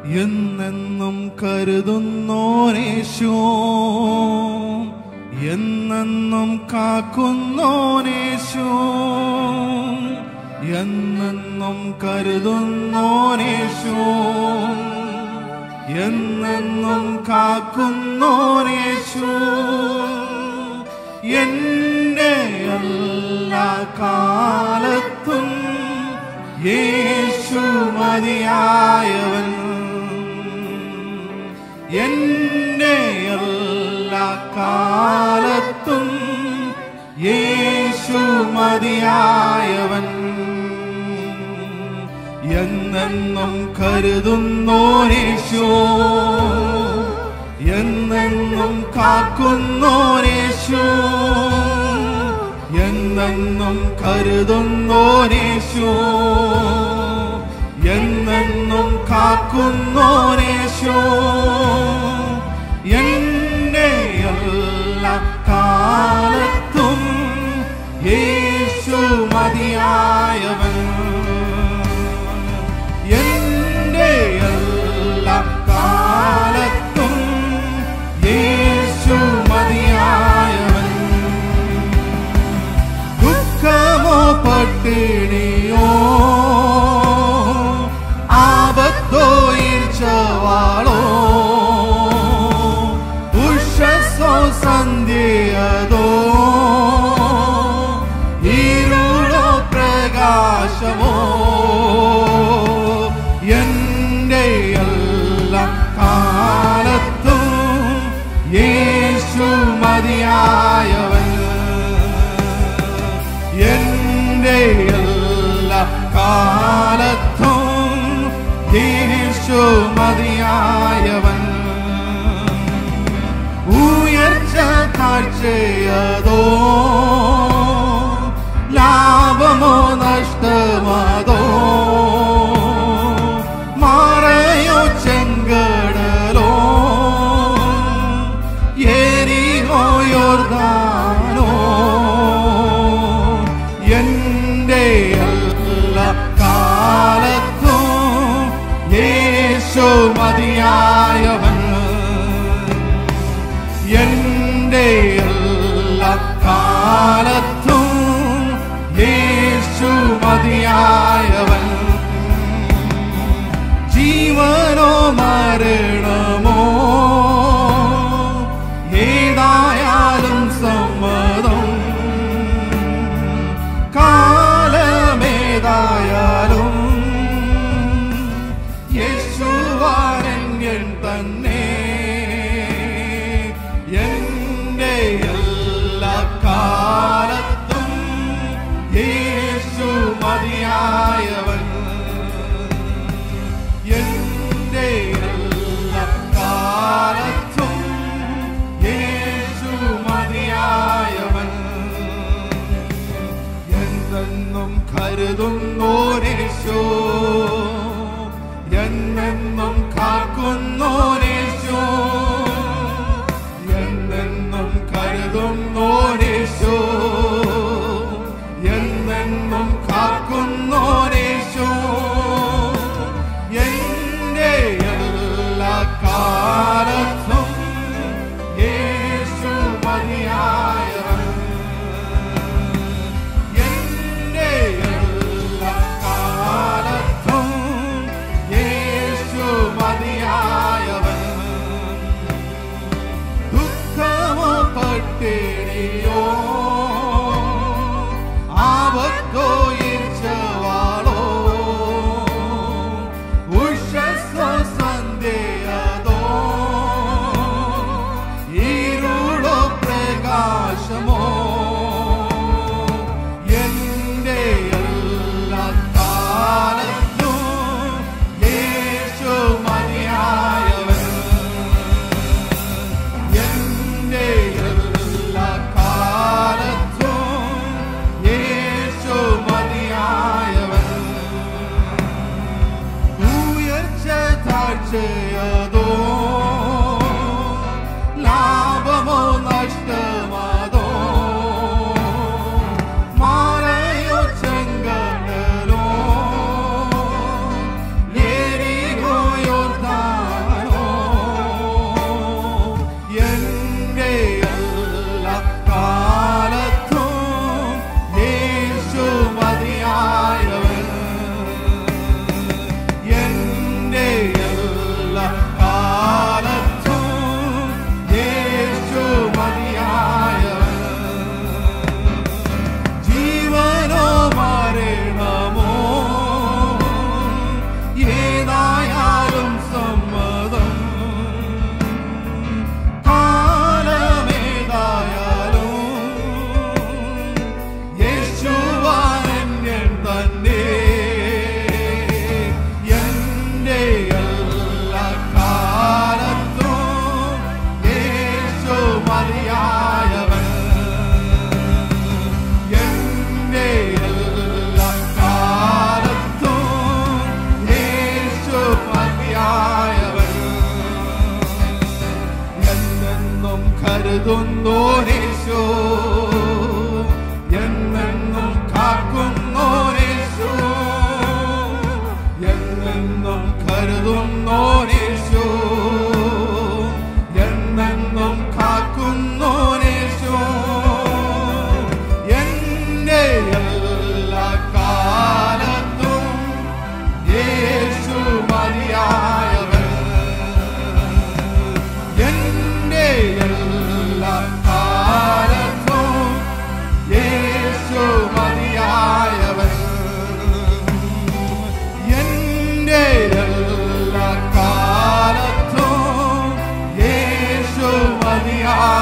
എന്നെന്നും കരുതുന്നോനേശോ എന്നെന്നും കാക്കുന്നോനേശോ എന്നെന്നും കരുതുന്നോനേശോ എന്നെന്നും കാക്കുന്നോനേശോ എന്റെ എല്ലാ കാലത്തും യേശു മതിയായവൻ എന്റെ എല്ലാ കാലത്തും യേശു മതിയായവൻ എന്നെന്നും കരുതുന്നോരേശോ എന്നെന്നും കാക്കുന്നോരേശോ എന്നെന്നും കരുതുന്നോരേശോ എന്നെന്നും കാക്കുന്നോരേശോ എന്റെ എല്ലാ കാലത്തും യേശു മതിയായവൻ എന്റെ എല്ലാ കാലത്തും യേശു മതിയായവൻ ദുഃഖമോ പട്ടിണിയോ ആപത്തോ ഈർച്ചവാളോ ഉഷസോ സന്ധ്യതോ ഇരുളോ പ്രകാശമോ എന്റെ എല്ലാ കാലത്തും യേശു മതിയായവൻ എന്റെ എല്ലാ കാലത്തും യേശു മതിയായവൻ ഉയർച്ച താഴ്ചയതോ ലാഭമോ നഷ്ടമതോ മാറയോ ചെങ്കടലോ ഏരിയോ യോർദാനോ എന്റെ എല്ലാ കാലത്തും യേശു മതിയായവൻ എന്റെ എല്ലാ കാലത്തും യേശു മതിയായവൻ ജീവനോ മരണമോ ഏതായാലും സമ്മതം കാലമേതായാലും യേശുവാരൻ തന്നെ എന്റെ എല്ലാ കാലത്തും യേശു മതിയായവൻ എന്റെ എല്ലാ കാലത്തും യേശു മതിയായവൻ എന്നെന്നും കരുതുന്നോരേശോ എന്നെന്നും കാക്കുന്നോരേശോ എന്നെന്നും കരുതുന്നോരേശോ എന്നെന്നും കാക്കുന്നോരേശോ എന്റെ എല്ലാ കാലത്തും യേശു മതിയായവൻ എന്റെ എല്ലാ കാലത്തും യേശു മതിയായവൻ ദുഃഖമോ പട്ടിണിയോ ആപത്തോ എല്ലാ